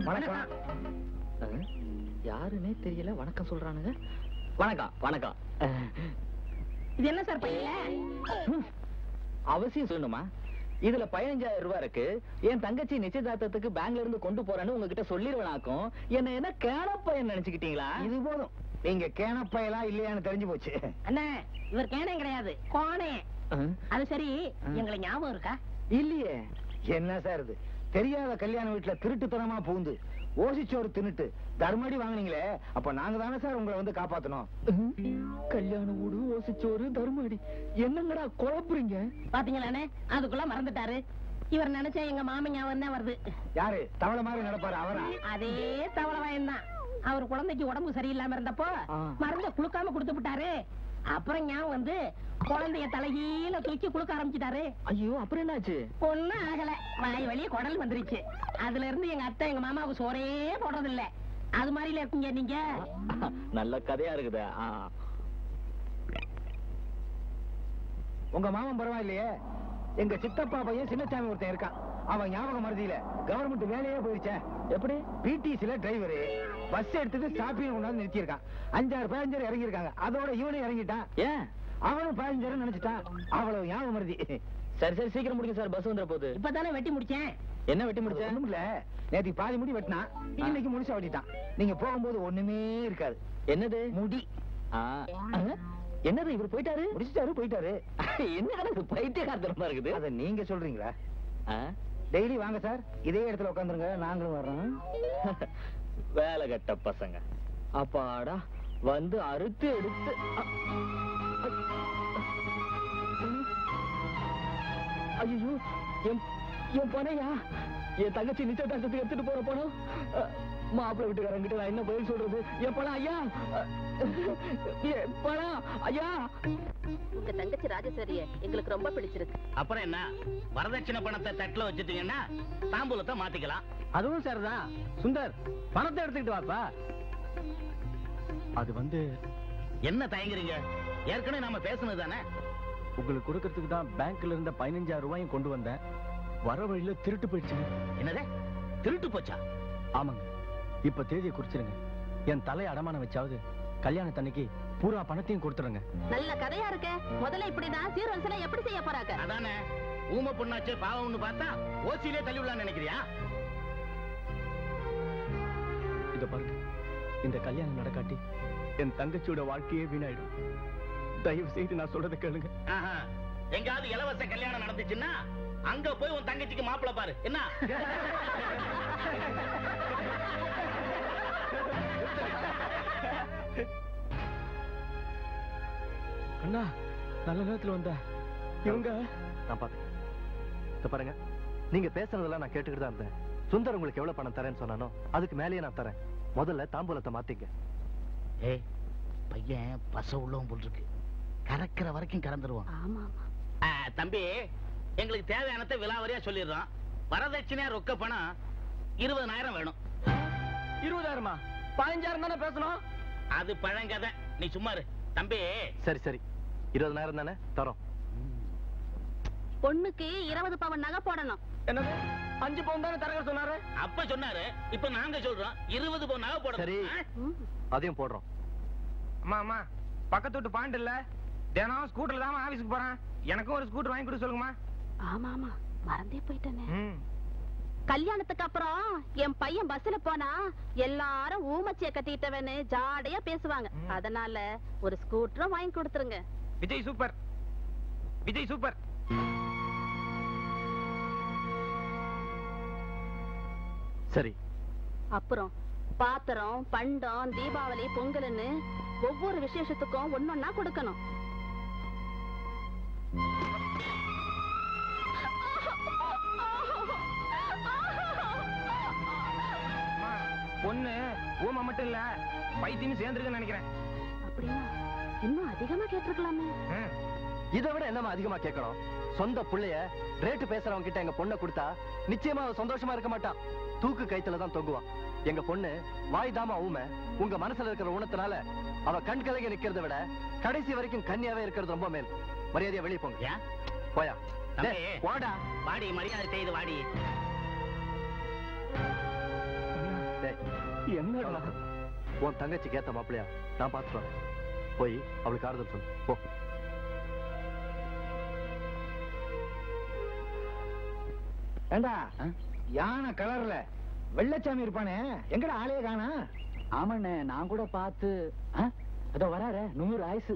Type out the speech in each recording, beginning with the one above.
வணக்கம் அஹ், யாருன்னே தெரியல வணக்கம் சொல்றானுங்க வணக்கம் வணக்கம் அஹ், இது என்ன சார் பையல ம், அவசியம் சொல்லணுமா இதுல பதினஞ்சாயிரம் ரூபாய் இருக்கு என் தங்கச்சி நிச்சயதார்த்தத்துக்கு பேங்க்ல இருந்து கொண்டு போறேன்னு உங்ககிட்ட சொல்லிடுவேனாக்கும் என்ன என்ன கேனப்பையன் நினைச்சுக்கிட்டீங்களா இது போதும் நீங்க கேனப்பையலா இல்லையான்னு தெரிஞ்சு போச்சு அண்ணா இவர் கேனே கிடையாது கோனே அஹ், அது சரி ஆ. எங்களை ஞாபகம் இருக்கா இல்லையே என்ன சார் இது தெரியாத கல்யாண வீட்டுல திருட்டுத்தனமா பூந்து ஓசிச்சோறு தின்னுட்டு தர்மடி வாங்குனீங்களே அப்ப நாங்க தானே சார் உங்களை வந்து காப்பாத்தணும் கல்யாண வீடு ஓசிச்சோறு தர்மடி என்னங்கடா குழப்புறீங்க பாத்தீங்களாண்ணே அதுக்குள்ள மறந்துட்டாரு இவர் நினைச்சா எங்க மாமன் ஞாபகம் தான் வருது யாரு தவளை மாதிரி நடப்பாரு அவரா அதே தவளை வாயன் தான் அவர் குழந்தைக்கு உடம்பு சரியில்லாம இருந்தப்போ ஆ. மருந்த குளுக்காம கொடுத்து விட்டாரு அப்புறம் ஞாபகம் வந்து குழந்தைய தலைகீழ தூக்கி குளுக்க ஆரம்பிச்சிட்டாரு ஐயோ அப்புறம் என்னாச்சு ஒண்ணும் ஆகல வாய் வழியே குடல் வந்துருச்சு அதுல இருந்து எங்க அத்தை எங்க மாமாவுக்கு சோறே போடுறது இல்ல அது மாதிரில இருக்கீங்க நீங்க நல்ல கதையா இருக்குதே ஆ. உங்க மாமன் பரவாயில்லையே எங்க சித்தப்பா பையன் சின்னசாமி ஒருத்தன் இருக்கான் அவன் ஞாபகம் மருதியில கவர்மெண்ட் வேலையே போயிருச்சே எப்படி பிடிசில டிரைவரு பஸ் எடுத்துட்டு ஸ்டாப்பிங் கொண்டாந்து நிறுத்தியிருக்கான் அஞ்சாறு பேசஞ்சர் இறங்கி இருக்காங்க அதோட இவனும் இறங்கிட்டான் ஏன் அவனும் பேசஞ்சர் நினைச்சிட்டான் அவ்வளவு ஞாபகம் மருதி சரி சரி சீக்கிரம் முடிங்க சார் பஸ் வந்துட போகுது இப்பதானே வெட்டி முடிச்சேன் என்ன வெட்டி முடிச்ச ஒண்ணும் இல்ல நேத்து பாதி முடி வெட்டினான் இன்னைக்கு முழுசா வெட்டிட்டான் நீங்க போகும்போது ஒண்ணுமே இருக்காது என்னது முடி ஆ. ஆ? என்னது இவர் போயிட்டாரு முடிச்சிட்டாரு போயிட்டாரு என்ன கணக்கு பைத்தியகாரத்தனமா இருக்குது அத நீங்க சொல்றீங்களா ஆ? டெய்லி வாங்க சார் இதே இடத்துல உட்காந்துருங்க நாங்களும் வர்றோம் வேலை கட்ட பசங்க அப்பாடா வந்து அறுத்து எடுத்து அ- ஐயோ என் என் பணையா என் தங்கச்சி நிச்சயதார்த்தத்துக்கு எடுத்துட்டு போற பணம் அ, மாப்பிள்ளை வீட்டுக்காரங்கிட்ட நான் என்ன பதில் சொல்றது என் பணம் ஐயா அ, என் பணம் ஐயா உங்க தங்கச்சி ராஜேஸ்வரிய எங்களுக்கு ரொம்ப பிடிச்சிருக்கு அப்புறம் என்ன வரதட்சணை பணத்தை தட்டுல வச்சுட்டீங்கன்னா தாம்பூலத்தை மாத்திக்கலாம் அதுவும் சரிதான் சுந்தர் பணத்தை எடுத்துக்கிட்டு வாப்பா அது வந்து என்ன தயங்குறீங்க ஏற்கனவே நாம பேசுனது தானே உங்களுக்கு கொடுக்கறதுக்கு தான் பேங்க்ல இருந்த பதினஞ்சாயிரம் ரூபாயும் கொண்டு வந்தேன் வர வழியில திருட்டு போயிடுச்சுங்க என்னதே திருட்டு போச்சா ஆமாங்க இப்ப தேதியை குறிச்சிருங்க என் தலையை அடமானம் வச்சாவது கல்யாணத்தன்னைக்கு பூரா பணத்தையும் கொடுத்துருங்க நல்ல கதையா இருக்க முதல்ல இப்படிதான் சீர்வரிசனை எப்படி செய்ய போறாங்க அதானே ஊமை பொண்ணாச்சே பாவம்னு பார்த்தா ஓசியிலே தள்ளி விடலாம்னு நினைக்கிறியா இத பாருங்க இந்த கல்யாணம் நடக்காட்டி என் தங்கச்சியோட வாழ்க்கையே வீணாயிடும் தயவு செய்து நான் சொல்றதை கேளுங்க ஆஹா. எங்காவது இலவச கல்யாணம் நடந்துச்சுன்னா அங்க போய் உன் தங்கச்சிக்கு மாப்பிள்ளை பாரு என்ன அண்ணா நல்ல நேரத்துல வந்த இவங்க நான் பார்த்தேன் இத பாருங்க நீங்க பேசுறதெல்லாம் நான் கேட்டுக்கிட்டு தான் இருந்தேன் சுந்தர் உங்களுக்கு எவ்வளவு பணம் தரேன்னு சொன்னானோ அதுக்கு மேலேயே நான் தரேன் முதல்ல தாம்பூலத்தை மாத்திங்க ஏய் பையன் பச உள்ளவன் போல் இருக்கு கறக்கிற வரைக்கும் கறந்துருவான் ஆமா ஆமா ஆ, தம்பி எங்களுக்கு தேவையானதை விலாவரியா சொல்லிடுறோம் வரதட்சணையா ரொக்க பணம் இருபதனாயிரம் வேணும் இருபதாயிரமா பதினஞ்சாயிரம் தானே பேசணும் அது பழங்கதை நீ சும்மா இரு தம்பி சரி சரி இருபதனாயிரம் தானே தரோம் பொண்ணுக்கு இருபது பவன் நகை போடணும் என்னது அஞ்சு பவுன் தானே தரங்க சொன்னாரு அப்ப சொன்னாரு இப்ப நாங்க சொல்றோம் இருபது பவுன் நகை போட சரி. அதையும் போடுறோம் அம்மா அம்மா பக்கத்து வீட்டு பாண்டு இல்ல தினம் ஸ்கூட்டர்ல தான் ஆபீஸ்க்கு போறேன் எனக்கும் ஒரு ஸ்கூட்டர் வாங்கி கொடுக்க சொல்லுங்கம்மா ஆமா ஆமா மறந்தே போயிட்டேனே ம் கல்யாணத்துக்கு அப்புறம் என் பையன் பஸ்ல போனா எல்லாரும் ஊமச்சிய கட்டிட்டவன்னு ஜாடையா பேசுவாங்க அதனால ஒரு ஸ்கூட்டரும் வாங்கி கொடுத்துருங்க விஜய் சூப்பர் விஜய் சூப்பர் சரி அப்புறம் பாத்திரம் பண்டம் தீபாவளி பொங்கல்னு ஒவ்வொரு விசேஷத்துக்கும் ஒன்னொன்னா கொடுக்கணும் அம்மா, பொண்ணு ஊமை மட்டும் இல்ல பைத்தியம் சேர்ந்துருக்குன்னு நினைக்கிறேன் அப்படின்னா இன்னும் அதிகமா கேட்டிருக்கலாமே ம். இதை விட என்னமா அதிகமா கேட்கணும் சொந்த புள்ளைய ரேட்டு பேசுறவங்க கிட்ட எங்க பொண்ணை கொடுத்தா நிச்சயமா அவ சந்தோஷமா இருக்க மாட்டான் தூக்கு கைத்துல தான் தொங்குவான் எங்க பொண்ணு வாய் தாமா ஊமை உங்க மனசுல இருக்கிற ஊனத்தினால அவ கண் கலங்கி நிக்கிறத விட கடைசி வரைக்கும் கன்னியாவே இருக்கிறது ரொம்ப மேல் மரியாதையா வெளியே போங்க ஏன் போயா தம்பி. டேய், போடா வாடி மரியாதை செய்து வாடி என்னடா உன் தங்கச்சிக்கு ஏத்த மாப்பிளையா நான் பார்த்துட்டு வரேன் போய் அவளுக்கு ஆறுதல் சொல்லு போ ஏண்டா யானை கலர்ல வெள்ளச்சாமி இருப்பானே எங்கடா ஆளையே காணா ஆமாண்ணே நான் கூட பார்த்து ஆ, அதோ வராரு நூறு ஆயுசு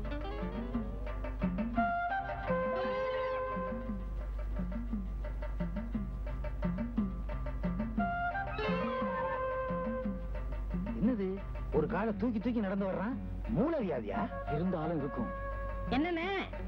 என்னது ஒரு காலை தூக்கி தூக்கி நடந்து வர்றான் மூலவியாதியா இருந்தாலும் இருக்கும் என்னண்ணே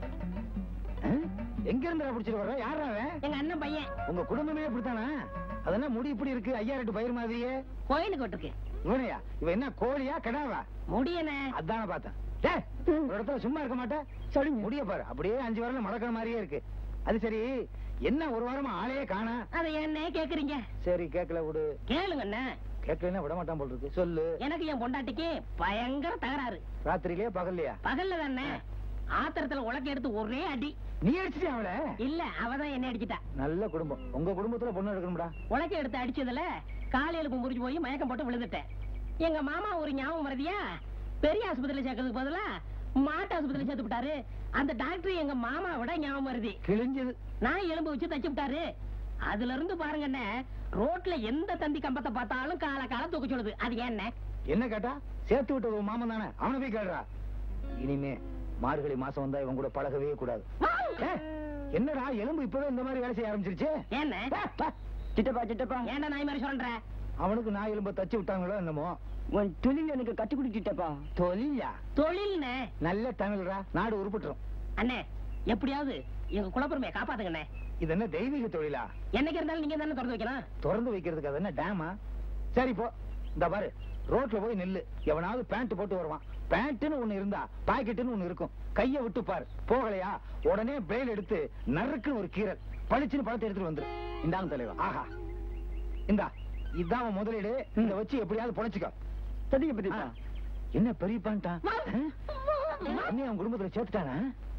ஆ? எங்க இருந்து பிடிச்சிட்டு வர்ற யாரா அவன் எங்க அண்ணன் பையன் உங்க குடும்பமே இப்படித்தானா அதெல்லாம் முடி இப்படி இருக்கு ஐயா ரெட்டு பயிர் மாதிரியே கோயிலுக்கு விட்டுருக்கு இவனையா இவன் என்ன கோழியா கிடாவா முடியண்ணே அதான பார்த்தேன் டேய், ஒரு இடத்துல சும்மா இருக்க மாட்டேன் சரி முடிய பாரு அப்படியே அஞ்சு வாரம்ல மடக்கிற மாதிரியே இருக்கு அது சரி என்ன ஒரு வாரமா ஆளையே காணா அதை என்ன கேக்குறீங்க சரி கேட்கல விடு கேளுங்கண்ணே கேட்கலன்னா விட மாட்டான் போல் இருக்கு சொல்லு எனக்கு என் பொண்டாட்டிக்கு பயங்கர தகராறு ராத்திரியிலே பகல்லையா பகல்ல தானே ஆத்திரத்துல உலக்க எடுத்து ஒரே அடி நீ அடிச்சிட்டியா அவள இல்ல அவதான் என்ன அடிச்சிட்டா நல்ல குடும்பம் உங்க குடும்பத்துல பொண்ணு எடுக்கணும்டா உலக்க எடுத்து அடிச்சதுல காலையில முறிஞ்சு போய் மயக்கம் போட்டு விழுந்துட்டேன் எங்க மாமா ஒரு ஞாபகம் வருதியா பெரிய ஆஸ்பத்திரியில சேர்க்கறதுக்கு பதிலா மாட்டு ஆஸ்பத்திரியில சேர்த்து விட்டாரு அந்த டாக்டர் எங்க மாமா விட ஞாபகம் வருது கிழிஞ்சது நான் எலும்பு வச்சு தச்சு விட்டாரு அதுல இருந்து பாருங்கண்ணே ரோட்ல எந்த தந்தி கம்பத்தை பார்த்தாலும் கால கால தூக்க சொல்லுது அது ஏன்ன என்ன கேட்டா சேர்த்து விட்டது உன் மாமன் தானே அவனை போய் கேளுடா இனிமே மார்கழி மாசம் வந்தா இவன் கூட பழகவே கூடாது ஏய், என்னடா எலும்பு இப்பவே இந்த மாதிரி வேலை செய்ய ஆரம்பிச்சிருச்சு என்ன பா, பா. சித்தப்பா சித்தப்பா ஏன்டா நாய் மாதிரி சொல்ற அவனுக்கு நான் எலும்ப தச்சு விட்டாங்களோ என்னமோ உன் தொழில் எனக்கு கட்டி கொடுத்துட்டப்பா தொழியா தொழில்னே நல்ல தமிழ்ரா நாடு உருப்பிட்டுரும் அண்ணே எப்படியாவது எங்க குலப்பெருமையை காப்பாத்துங்கண்ணே இது என்ன தெய்வீக தொழிலா என்னைக்கு இருந்தாலும் நீங்க தானே திறந்து வைக்கலாம் திறந்து வைக்கிறதுக்கு அது என்ன டேமா சரி போ இந்த பாரு ரோட்ல போய் நில்லு எவனாவது பேண்ட் போட்டு வருவான் பேண்ட்னு ஒண்ணு இருந்தா பாக்கெட்டுன்னு ஒண்ணு இருக்கும் கைய விட்டு பாரு போகலையா உடனே பிளேல் எடுத்து நறுக்குன்னு ஒரு கீரல் பளிச்சுன்னு பழத்தை எடுத்துட்டு வந்துரு இந்தாங்க தலைவா ஆஹா இந்தா இதான் உன் முதலீடு இத வச்சு எப்படியாவது பொழைச்சுக்கோ சரிங்க ஆ. பெரியப்பா என்ன பெரிய பண்ணிட்டான் என்ன அவன் குடும்பத்துல சேர்த்துட்டானா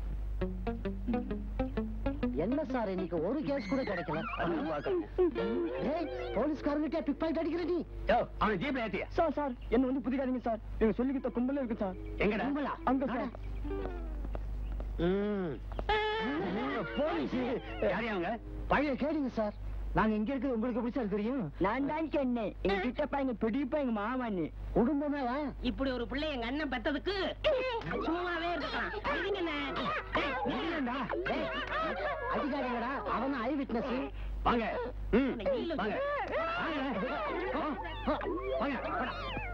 என்ன சார் இன்னைக்கு ஒரு கேஸ் கூட கிடைக்கல போலீஸ்காரங்கிட்ட பிக் பாயிண்ட் அடிக்கிற நீ அவன் ஜீப்ல ஏத்தியா சார் சார் என்ன வந்து புதிக்காதீங்க சார் எங்க சொல்லிக்கிட்ட கும்பல இருக்கு சார் எங்கடா கும்பலா? அங்க சார் போலீஸ் யாரையா அவங்க பழைய கேளுங்க சார் நாங்க இங்க இருக்கிறது உங்களுக்கு எப்படி சார் தெரியும் நான் தான் சொன்னேன் எங்க கிட்டப்பா எங்க பெரியப்பா எங்க மாமான்னு குடும்பமே இப்படி ஒரு பிள்ளை எங்க அண்ணன் பெத்ததுக்கு சும்மாவே இருக்கலாம் இதுங்கண்ணே. டேய், இல்லைண்டா. டேய், அடிக்காதீங்கடா அவன் ஐ விட்னஸ் வாங்க ம், உன்னை ஈல வாங்க வாங்க. வாங்க வாடா.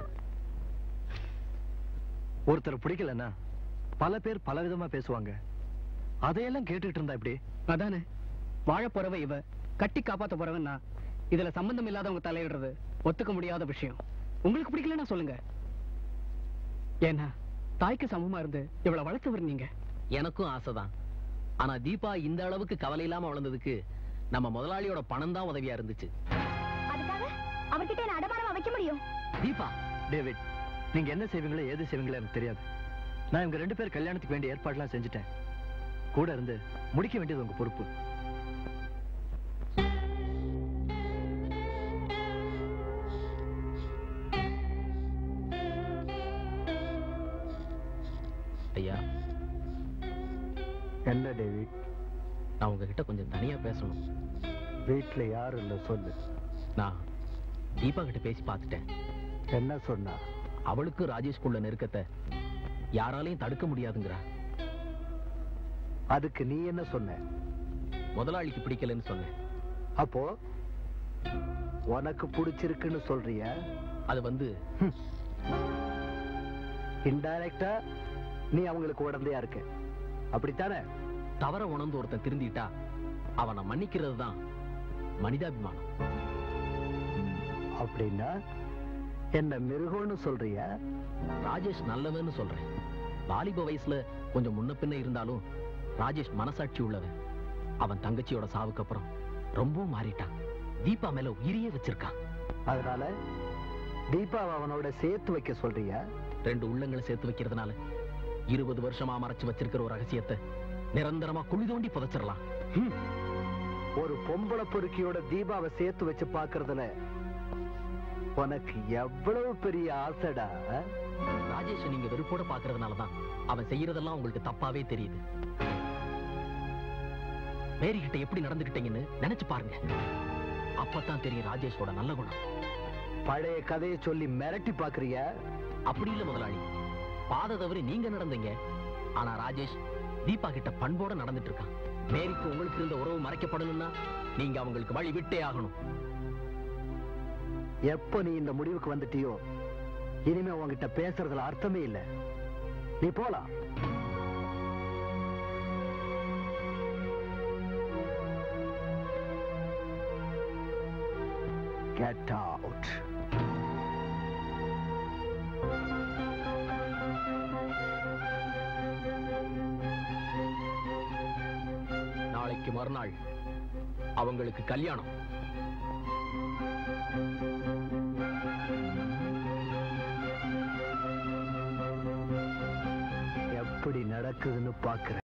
ஒருத்தர் பிடிக்கலன்னா பல பேர் பல விதமா பேசுவாங்க அதையெல்லாம் கேட்டுட்டு இருந்தா இப்படி அதானே வாழ போறவ இவ கட்டி காப்பாத்த போறவன் நான் இதுல சம்பந்தம் இல்லாதவங்க தலையிடுறது ஒத்துக்க முடியாத விஷயம் உங்களுக்கு பிடிக்கலன்னா சொல்லுங்க ஏன்னா தாய்க்கு சமமா இருந்து இவளை வளர்த்தவர் நீங்க எனக்கும் ஆசைதான் ஆனா தீபா இந்த அளவுக்கு கவலை இல்லாம வளர்ந்ததுக்கு நம்ம முதலாளியோட பணம் தான் உதவியா இருந்துச்சு அதுக்காக அவர்கிட்ட என்ன அடமானமா வைக்க முடியும் தீபா டேவிட் நீங்க என்ன செய்வீங்களோ ஏது செய்வீங்களோ எனக்கு தெரியாது நான் இவங்க ரெண்டு பேர் கல்யாணத்துக்கு வேண்டிய ஏற்பாடுலாம் செஞ்சுட்டேன் கூட இருந்து முடிக்க வேண்டியது உங்க பொறுப்பு ஐயா என்ன டேவிட் நான் உங்ககிட்ட கொஞ்சம் தனியா பேசணும் வீட்டுல யாரும் இல்ல சொல்லு நான் தீபா கிட்ட பேசி பார்த்துட்டேன் என்ன சொன்னா அவளுக்கு ராஜேஷ்குள்ள நெருக்கத்தை யாராலையும் தடுக்க முடியாதுங்கிறா அதுக்கு நீ என்ன சொன்ன முதலாளிக்கு பிடிக்கலன்னு சொன்னேன் அப்போ உனக்கு பிடிச்சிருக்குன்னு சொல்றிய அது வந்து இன்டைரக்டா நீ அவங்களுக்கு உடந்தையா இருக்க அப்படித்தானே தவற உணர்ந்து ஒருத்தன் திருந்திட்டா அவனை மன்னிக்கிறது தான் மனிதாபிமானம் அப்படின்னா என்ன மிருகம்னு சொல்றியா ராஜேஷ் நல்லவன்னு சொல்றேன் வாலிப வயசுல கொஞ்சம் முன்ன பின்ன இருந்தாலும் ராஜேஷ் மனசாட்சி உள்ளவன் அவன் தங்கச்சியோட சாவுக்கு அப்புறம் ரொம்பவும் மாறிட்டான் தீபா மேல உயிரியே வச்சிருக்கான் அதனால தீபாவை அவனோட சேர்த்து வைக்க சொல்றியா ரெண்டு உள்ளங்களை சேர்த்து வைக்கிறதுனால இருபது வருஷமா மறைச்சு வச்சிருக்கிற ஒரு ரகசியத்தை நிரந்தரமா குழி தோண்டி புதைச்சிடலாம் ஒரு பொம்பளை பொறுக்கியோட தீபாவை சேர்த்து வச்சு பாக்குறதுல உனக்கு எவ்வளவு பெரிய ஆசைடா ராஜேஷ் நீங்க வெறுப்போட பாக்குறதுனால தான் அவன் செய்யறதெல்லாம் உங்களுக்கு தப்பாவே தெரியுது மேரி கிட்ட எப்படி நடந்துக்கிட்டீங்கன்னு நினைச்சு பாருங்க அப்பதான் தெரியும் ராஜேஷோட நல்ல குணம் பழைய கதையை சொல்லி மிரட்டி பாக்குறிய அப்படி இல்ல முதலாளி பாத தவறி நீங்க நடந்தீங்க ஆனா ராஜேஷ் தீபா கிட்ட பண்போட நடந்துட்டு இருக்கான் மேரிக்கு உங்களுக்கு இருந்த உறவு மறைக்கப்படணும்னா நீங்க அவங்களுக்கு வழி விட்டே ஆகணும் எப்ப நீ இந்த முடிவுக்கு வந்துட்டியோ இனிமே உன்கிட்ட பேசுறதுல அர்த்தமே இல்ல நீ போலாம் Get out. நாளைக்கு மறுநாள் அவங்களுக்கு கல்யாணம் எப்படி நடக்குதுன்னு பாக்குறேன்